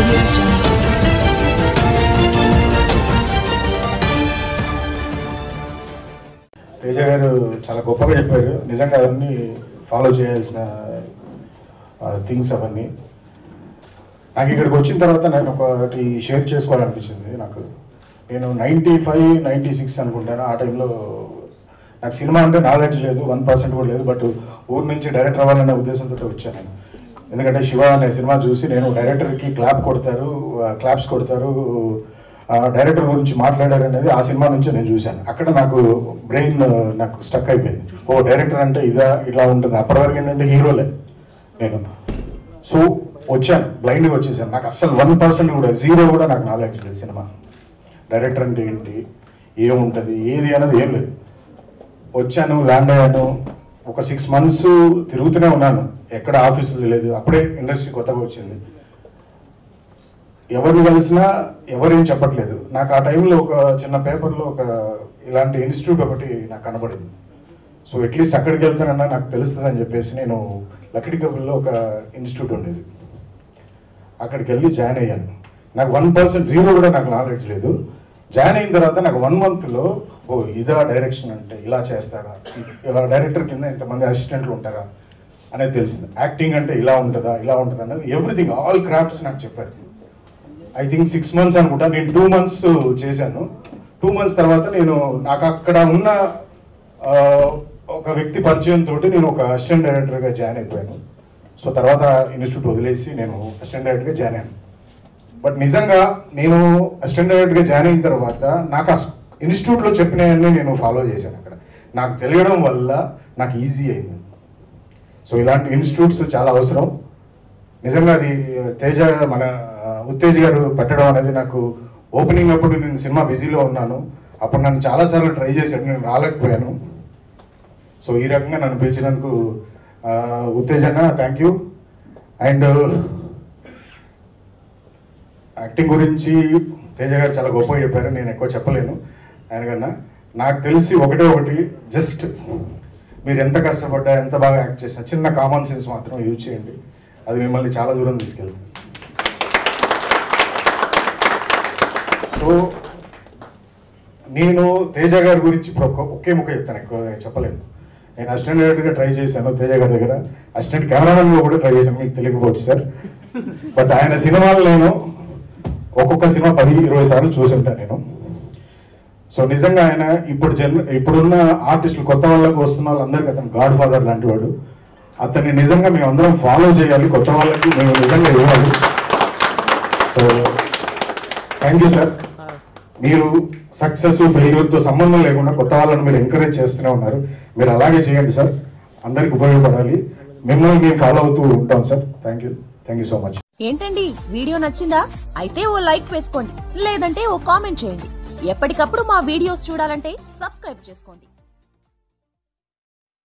audio jungle. Teja గారు చాలా గొప్పగా చెప్పారు నిజంగా అవన్నీ ఫాలో చేయాల్సిన థింగ్స్ అవన్నీ నాకు ఇక్కడికి వచ్చిన తర్వాత నేను ఒకటి షేర్ చేసుకోవాలనిపించింది నాకు నేను నైంటీ ఫైవ్ నైంటీ సిక్స్ అనుకుంటాను ఆ టైంలో నాకు సినిమా అంటే నాలెడ్జ్ లేదు వన్ పర్సెంట్ కూడా లేదు బట్ ఊరు నుంచి డైరెక్టర్ అవ్వాలనే ఉద్దేశంతో వచ్చాను నేను ఎందుకంటే శివ అనే సినిమా చూసి నేను డైరెక్టర్కి క్లాప్ కొడతారు క్లాప్స్ కొడతారు ఆ, డైరెక్టర్ గురించి మాట్లాడారు అనేది ఆ సినిమా నుంచి నేను చూశాను అక్కడ నాకు బ్రెయిన్ నాకు స్టక్ అయిపోయింది ఓ డైరెక్టర్ అంటే ఇదా ఇలా ఉంటుంది అప్పటి వరకు ఏంటంటే హీరోలే నేను సో వచ్చాను బ్లైండ్గా వచ్చేసాను నాకు అస్సలు వన్ పర్సెంట్ కూడా జీరో కూడా నాకు నాలెడ్జ్ లేదు సినిమా డైరెక్టర్ అంటే ఏంటి ఏముంటుంది ఏది అనేది ఏం లేదు వచ్చాను ల్యాండ్ అయ్యాను ఒక సిక్స్ మంత్స్ తిరుగుతూనే ఉన్నాను ఎక్కడ ఆఫీసులు లేదు అప్పుడే ఇండస్ట్రీ కొత్తగా వచ్చింది ఎవరిని కలిసినా ఎవరేం చెప్పట్లేదు నాకు ఆ టైంలో ఒక చిన్న పేపర్లో ఒక ఇలాంటి ఇన్స్టిట్యూట్ ఒకటి నాకు కనబడింది సో అట్లీస్ట్ అక్కడికి వెళ్తానన్నా నాకు తెలుస్తుంది అని చెప్పేసి నేను లక్కడి కబుల్లో ఒక ఇన్స్టిట్యూట్ ఉండేది అక్కడికి వెళ్ళి జాయిన్ అయ్యాను నాకు వన్ పర్సెంట్ జీరో కూడా నాకు నాలెడ్జ్ లేదు జాయిన్ అయిన తర్వాత నాకు వన్ మంత్లో ఓ ఇదా డైరెక్షన్ అంటే ఇలా చేస్తారా ఇలా డైరెక్టర్ కింద ఇంతమంది అసిస్టెంట్లు ఉంటారా అనేది తెలిసింది యాక్టింగ్ అంటే ఇలా ఉంటుందా ఇలా ఉంటుందా అనేది ఎవ్రీథింగ్ ఆల్ క్రాఫ్ట్స్ నాకు చెప్పారు ఐ థింక్ సిక్స్ మంత్స్ అనుకుంటా నేను టూ మంత్స్ చేశాను టూ మంత్స్ తర్వాత నేను నాకు అక్కడ ఉన్న ఆ, ఒక వ్యక్తి పరిచయం తోటి నేను ఒక అసిస్టెంట్ డైరెక్టర్గా జాయిన్ అయిపోయాను సో తర్వాత ఇన్స్టిట్యూట్ వదిలేసి నేను అసిస్టెంట్ డైరెక్టర్గా జాయిన్ అయ్యాను బట్ నిజంగా నేను అసిస్టెంట్ డైరెక్టర్గా జాయిన్ అయిన తర్వాత నాకు ఆ ఇన్స్టిట్యూట్లో చెప్పినవన్నీ నేను ఫాలో చేశాను అక్కడ నాకు తెలియడం వల్ల నాకు ఈజీ అయింది సో ఇలాంటి ఇన్స్టిట్యూట్స్ చాలా అవసరం నిజంగా అది తేజ మన ఉత్తేజ్ గారు పెట్టడం అనేది నాకు ఓపెనింగ్ అప్పుడు నేను సినిమా బిజీలో ఉన్నాను అప్పుడు నన్ను చాలాసార్లు ట్రై చేశాను నేను రాలేకపోయాను సో ఈ రకంగా నన్ను పిలిచినందుకు ఆ, ఉత్తేజ్ అన్న థ్యాంక్ యూ అండ్ యాక్టింగ్ గురించి తేజ గారు చాలా గొప్పగా చెప్పారు నేను ఎక్కువ చెప్పలేను ఆయన కన్నా నాకు తెలిసి ఒకటే ఒకటి జస్ట్ మీరు ఎంత కష్టపడ్డా ఎంత బాగా యాక్ట్ చేసినా చిన్న కామన్ సెన్స్ మాత్రం యూజ్ చేయండి అది మిమ్మల్ని చాలా దూరం తీసుకెళ్తుంది సో నేను తేజ గారి గురించి ఇప్పుడు ఒక్క- ఒకే ముక్క చెప్తాను ఎక్కువ చెప్పలేను నేను అసిస్టెంట్ డైరెక్టర్గా ట్రై చేశాను తేజ గారి దగ్గర అసిస్టెంట్ కెమెరామెన్గా కూడా ట్రై చేశాను మీకు తెలియకపోవచ్చు సార్ బట్ ఆయన సినిమాలు నేను ఒక్కొక్క సినిమా పది ఇరవై సార్లు చూసి ఉంటాను నేను సో నిజంగా ఆయన ఇప్పుడు జన్ ఇప్పుడున్న ఆర్టిస్టులు కొత్త వాళ్ళకి వస్తున్న వాళ్ళందరికీ అతను గాడ్ ఫాదర్ లాంటి వాడు అతన్ని నిజంగా మేము అందరం ఫాలో చేయాలి కొత్త వాళ్ళకి మేము నిజంగా ఇవ్వాలి సో థ్యాంక్ యూ సార్ మీరు సక్సెస్ ఫెయిల్యూర్తో సంబంధం లేకుండా కొత్త వాళ్ళని మీరు ఎంకరేజ్ చేస్తూనే ఉన్నారు మీరు అలాగే చేయండి సార్ అందరికి ఉపయోగపడాలి మిమ్మల్ని మేము ఫాలో అవుతూ ఉంటాం sir thank you thank you so much ఏంటండి వీడియో నచ్చిందా అయితే ఓ లైక్ వేసుకోండి లేదంటే ఓ కామెంట్ చేయండి ఎప్పటికప్పుడు మా వీడియోస్ చూడాలంటే సబ్స్క్రైబ్ చేసుకోండి